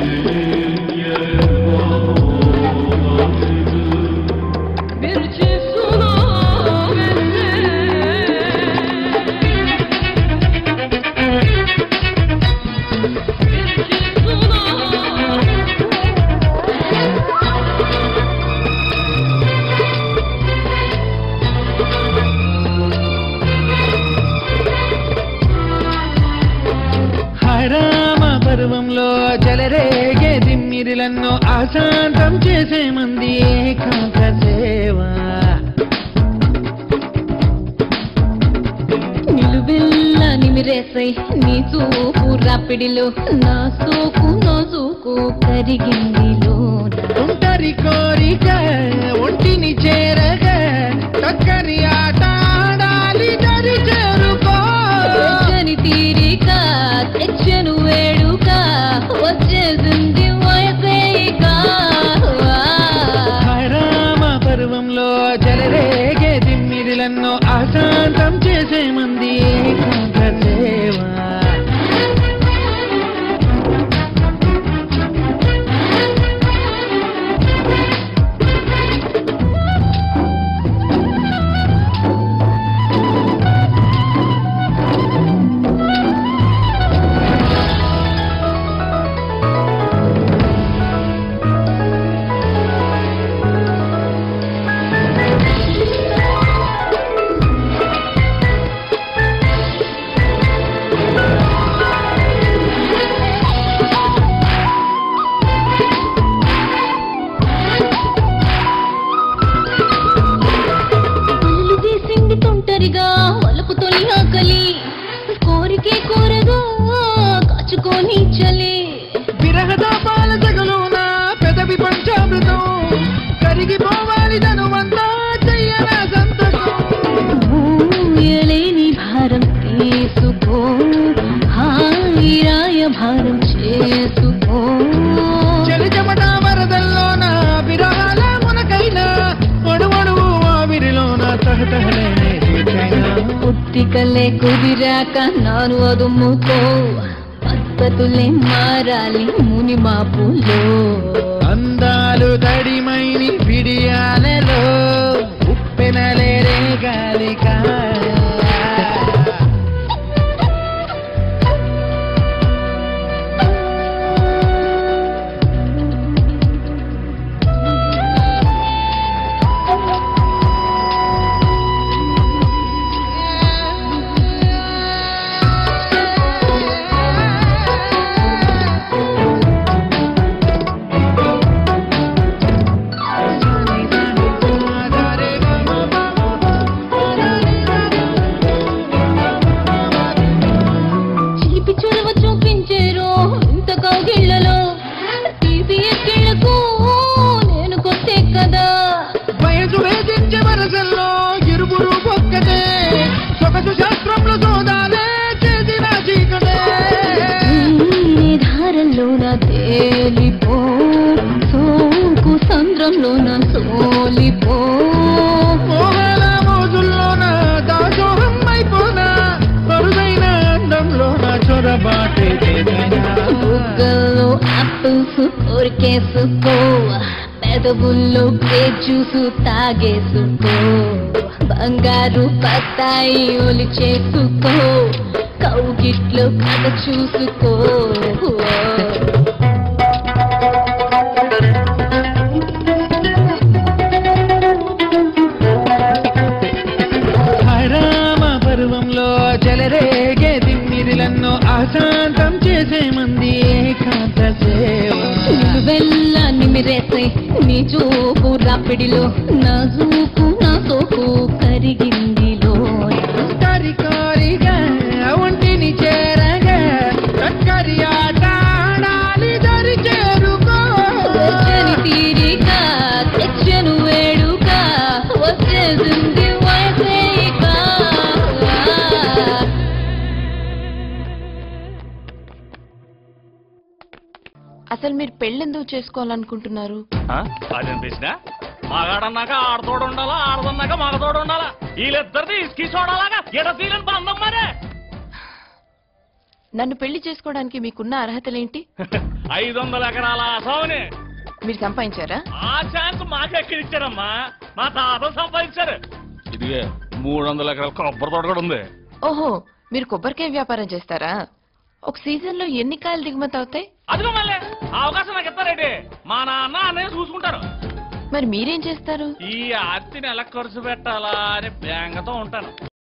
Bir çift suna Bir çift suna హరామ పర్వంలో జలరేగే దిమ్మిరిలన్నో అశాంతం చేసే మంది ఏకాంత సేవ నిలువెల్ల నిమిరేసై నీ చూపు రాపిడిలో నా సోకు నా సోకు కరిగింది లోన ఒంటరి కోరిక ఒంటిని చేరగా చక్కరి ఆట ఆడాలి దరి చేరుకో తెచ్చని తీరిక తెచ్చను వేడుక వచ్చేసింది వయసేక హరామ పర్వంలో జలరేగే దిమ్మిరిలన్నో అశాంతం చేసే మంది ఏకాంత సేవ పనులు చేసింది తొంటరిగా వలపు తొలి ఆకలి కోరికే కోరగా కాచుకొని చలి విరహద పాల జగలోన పెదవి పంచామృతం కరిగిపోవాలి ధనువంతా చెయ్యన సంతకం ఎలేని భారం తీసుకో హాయి రాయ భారం చేసుకో చలి చెమట వరదల్లోన విరహాల మునకైనా ఒడువడువు ఆవిరిలోన తహతహలేనే స్వేచ్ఛైనా. ఉత్తికలే కుదిరాక నాను అదుముకో పద్ధతులే మారాలి ముని మాపులో అందాలు తడిమైని పిడియాలలో ఉప్పెనలేరే గాలికా చిలిపి చొరవ చూపించేరో ఇంత కౌగిళ్లలో తీసి ఎక్కిళ్లకు నేను కొట్టే కదా వయసు వేధించే వరసల్లో ఇరువురు ఒక్కటే సొగసు శాస్త్రంలో సోదాలే చేసిన చీకటే నీ ధారల్లోన తేలిపో సోకు సంద్రంలోన సోలిపో మోహన మోజుల్లోన దాసోహం అయిపోనా అరుదైన అందంలోన చొరబాటే చేదైనా. బుగ్గల్లో ఆపిల్స్ కొరికేసుకో పెదవుల్లో గ్రేప్ జ్యూసు తాగేసుకో బంగారు బత్తాయి ఒలి చేసుకో కౌగిట్లో కథ చూసుకో హరామ పర్వంలో జలరేగే దిమ్మిరిలన్నో అశాంతం చేసే మంది ఏకాంత సేవ వెళ్ళ నిమిరేసై నీ చూపు రాపిడిలో నా చూపు నా సోకు కరిగింది లోన కారి కారిగా ఒంటిని చేరగా చక్కరి ఆట ఆడాలి దరి చేరుకో తెచ్చని తీరిక తెచ్చను వేడుక వచ్చేసింది వయసేక అసలు మీరు పెళ్ళెందుకు చేసుకోవాలనుకుంటున్నారు ఆ? అదేం ప్రశ్న మగాడన్నాక ఆడతోడు ఉండాలా ఆడదన్నాక మగతోడు ఉండాలా వీళ్ళిద్దరిది ఇసుకి చూడాలాగా ఎడ తీలని బంధం మరే నన్ను పెళ్లి చేసుకోవడానికి మీకున్న అర్హతలేంటి ఐదు వందల ఎకరాల ఆసావుని మీరు సంపాదించారా ఆ ఛాన్స్ మాకెక్కడిచ్చారమ్మా మా తాత సంపాదించారు ఇదిగే మూడు వందల ఎకరాల కొబ్బరి తోట కూడా ఉంది ఓహో మీరు కొబ్బరికాయ వ్యాపారం చేస్తారా ఒక సీజన్ లో ఎన్ని కాయలు దిగుమతి అవుతాయి అదిగో మళ్ళీ ఆ అవకాశం నాకు ఇస్తారేంటి మా నాన్న అన్నయ్య చూసుకుంటారు మరి మీరేం చేస్తారు ఈ ఆర్తిని ఎలా ఖర్చు పెట్టాలా అని బేంగతో ఉంటాను